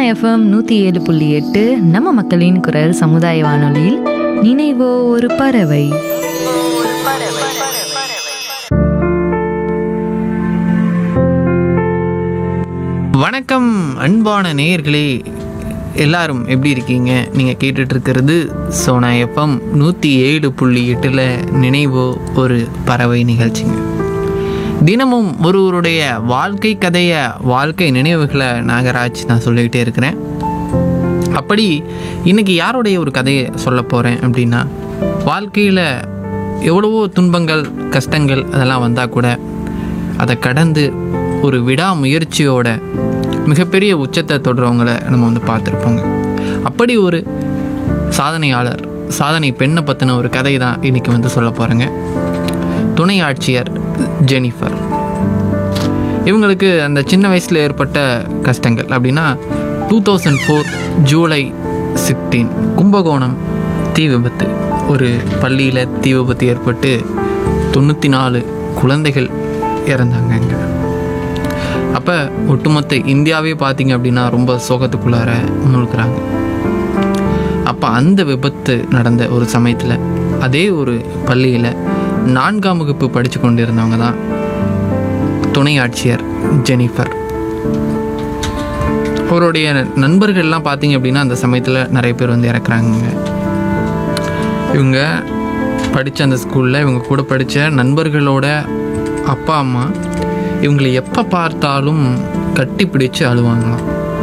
FM நூற்றி ஏழு புள்ளி எட்டு நம்ம மக்களின் குரல் சமுதாய வானொலியில் நினைவோ ஒரு பறவை வணக்கம் அன்பான நேயர்களே எல்லாரும் எப்படி இருக்கீங்க நீங்கள் கேட்டுட்டு இருக்கிறது சோனா எஃப்எம் நூற்றி ஏழு புள்ளி எட்டில் நினைவோ ஒரு பறவை நிகழ்ச்சிங்க தினமும் ஒருவருடைய வாழ்க்கை கதையை வாழ்க்கை நினைவுகளை நாகராஜ் நான் சொல்லிக்கிட்டே இருக்கிறேன் அப்படி இன்னைக்கு யாருடைய ஒரு கதையை சொல்ல போகிறேன் அப்படின்னா வாழ்க்கையில் எவ்வளவோ துன்பங்கள் கஷ்டங்கள் அதெல்லாம் வந்தால் கூட அதை கடந்து ஒரு விடாமுயற்சியோட மிகப்பெரிய உச்சத்தை தொடுறவங்கள நம்ம வந்து பார்த்துருப்போங்க அப்படி ஒரு சாதனையாளர் சாதனை பெண்ணை பற்றின ஒரு கதை தான் இன்றைக்கி வந்து சொல்ல போகிறேங்க துணை ஆட்சியர் ஜெனிஃபர் இவங்களுக்கு அந்த சின்ன வயசில் ஏற்பட்ட கஷ்டங்கள் அப்படின்னா two thousand four July sixteen Kumbakonam தீ விபத்து ஒரு பள்ளியில் தீ விபத்து ஏற்பட்டு தொண்ணூற்றி நாலு குழந்தைகள் இறந்தாங்க அங்கே அப்போ ஒட்டுமொத்த இந்தியாவே பார்த்தீங்க அப்படின்னா ரொம்ப சோகத்துக்குள்ளார முழுக்கிறாங்க அப்போ அந்த விபத்து நடந்த ஒரு சமயத்தில் அதே ஒரு பள்ளியில் நான்காம் வகுப்பு படித்து கொண்டு இருந்தவங்க தான் துணை ஆட்சியர் ஜெனிஃபர் அவருடைய நண்பர்கள்லாம் பார்த்தீங்க அப்படின்னா அந்த சமயத்தில் நிறைய பேர் வந்து இறக்குறாங்க இவங்க படித்த அந்த ஸ்கூலில் இவங்க கூட படித்த நண்பர்களோட அப்பா அம்மா இவங்களை எப்போ பார்த்தாலும் கட்டி பிடிச்சு அழுவாங்களாம்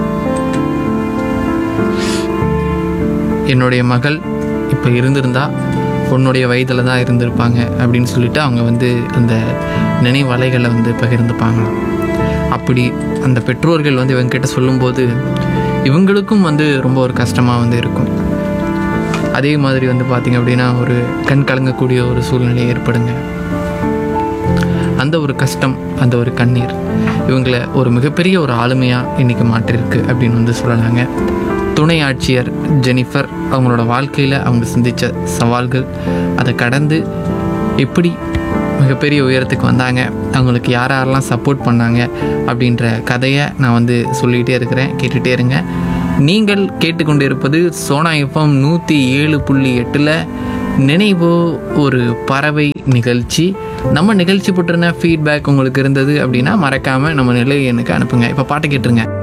என்னுடைய மகள் இப்போ இருந்திருந்தா உன்னுடைய வயதில் தான் இருந்திருப்பாங்க அப்படின்னு சொல்லிட்டு அவங்க வந்து அந்த நினைவலைகளை வந்து பகிர்ந்துப்பாங்களாம் அப்படி அந்த பெற்றோர்கள் வந்து இவங்க கிட்ட சொல்லும்போது இவங்களுக்கும் வந்து ரொம்ப ஒரு கஷ்டமாக வந்து இருக்கும் அதே மாதிரி வந்து பார்த்திங்க அப்படின்னா ஒரு கண் கலங்கக்கூடிய ஒரு சூழ்நிலை ஏற்படுங்க அந்த ஒரு கஷ்டம் அந்த ஒரு கண்ணீர் இவங்களை ஒரு மிகப்பெரிய ஒரு ஆளுமையாக இன்றைக்கி மாற்றிருக்கு அப்படின்னு வந்து சொல்லலாங்க துணை ஆட்சியர் ஜெனிஃபர் அவங்களோட வாழ்க்கையில் அவங்க சந்தித்த சவால்கள் அதை கடந்து எப்படி மிகப்பெரிய உயரத்துக்கு வந்தாங்க அவங்களுக்கு யார் யாரெல்லாம் சப்போர்ட் பண்ணாங்க அப்படின்ற கதையை நான் வந்து சொல்லிகிட்டே இருக்கிறேன் கேட்டுகிட்டே இருங்க நீங்கள் கேட்டுக்கொண்டு இருப்பது சோனா எஃப்எம் நூற்றி ஏழு புள்ளி எட்டில் நினைவோ ஒரு பறவை நிகழ்ச்சி நம்ம நிகழ்ச்சி பற்றின ஃபீட்பேக் உங்களுக்கு இருந்தது அப்படின்னா மறக்காமல் நம்ம நிலை எனக்கு அனுப்புங்க இப்போ பாட்டு கேட்டுருங்க